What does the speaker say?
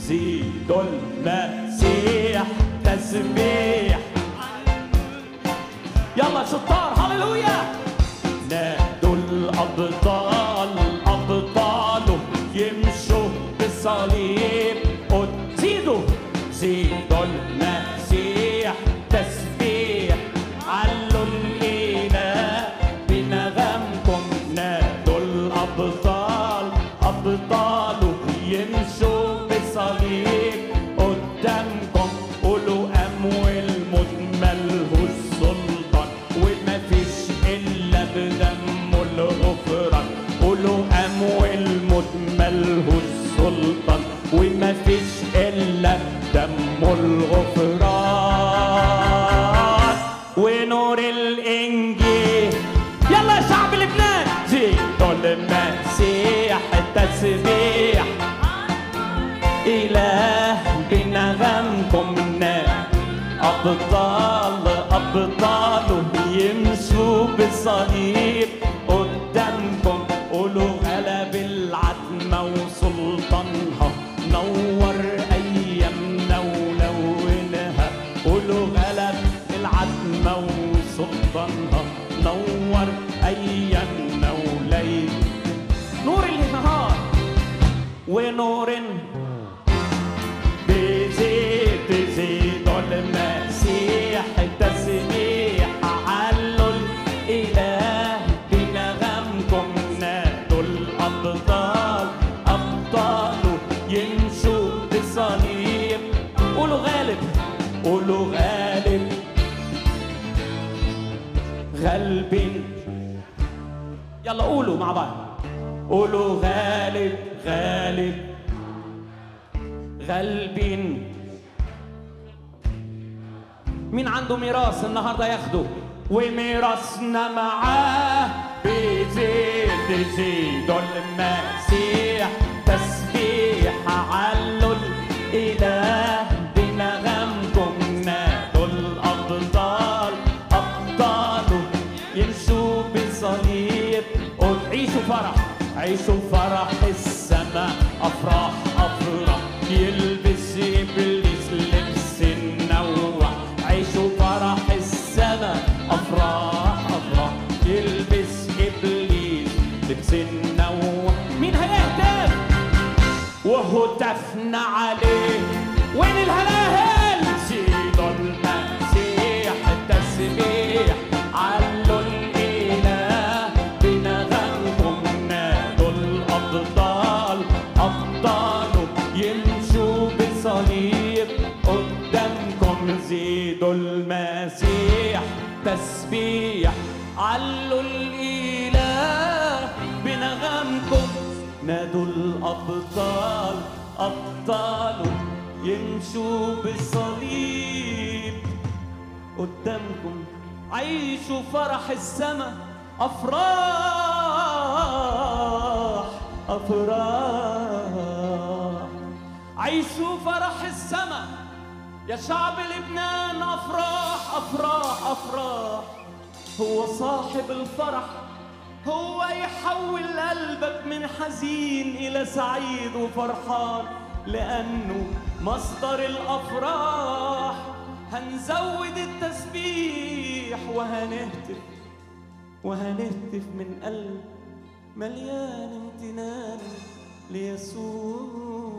زيدوا المسيح تسبيح يلا شطار هللويا نادوا الأبطال أبطاله يمشوا بالصليب قد زيدوا زيدوا المسيح تسبيح علوا الإله بنغمكم نادوا الأبطال أبطاله يمشوا بصليب قدامكم قولوا أموال مجمله السلطان وما فيش إلا بدمه الغفران قولوا أموال مجمله السلطان وما فيش إلا دمه الغفران ونور الإنجيل يلا يا شعب لبنان زيدوا المسيح التسبيح إله بنغمكم نام أبطال أبطاله يمشوا بالصليب قدامكم قولوا غلب العتمة وسلطانها نور أيامنا ولونها قولوا غلب العتمة وسلطانها نور أيامنا وليل نور النهار ونور بزيد بزيد المسيح تسبيح علوا الإله بنغمكم نادوا الأبطال أبطاله يمشوا بصليب قولوا غالب قولوا غالب غالبين يلا قولوا مع بعض قولوا غالب غالب غالبين مين عنده ميراث النهارده ياخده وميراثنا معاه بيزيد يزيد المسيح تسبيح علوا الاله بنغمكم نادوا الابطال ابطاله يمشوا بصليب قول عيشوا فرح عيشوا فرح السماء افراح افراح يلبس ابليس لبس النوع عيشوا فرح السماء افراح افراح يلبس ابليس لبس النوع مين هيهتم وهتفنا عليه وين الهلاهل سيدوا المسيح التسبيح علوا الاله بنغمكم نادوا الابطال ابطاله يمشوا بصليب قدامكم زيدوا المسيح تسبيح علوا الاله بنغمكم نادوا الابطال ابطاله يمشوا بصليب قدامكم عيشوا فرح السماء افراح افراح عيشوا فرح السماء يا شعب لبنان افراح افراح افراح هو صاحب الفرح هو يحول قلبك من حزين الى سعيد وفرحان لانه مصدر الافراح هنزود التسبيح وهنهتف وهنهتف من قلب مليان امتنان ليسوع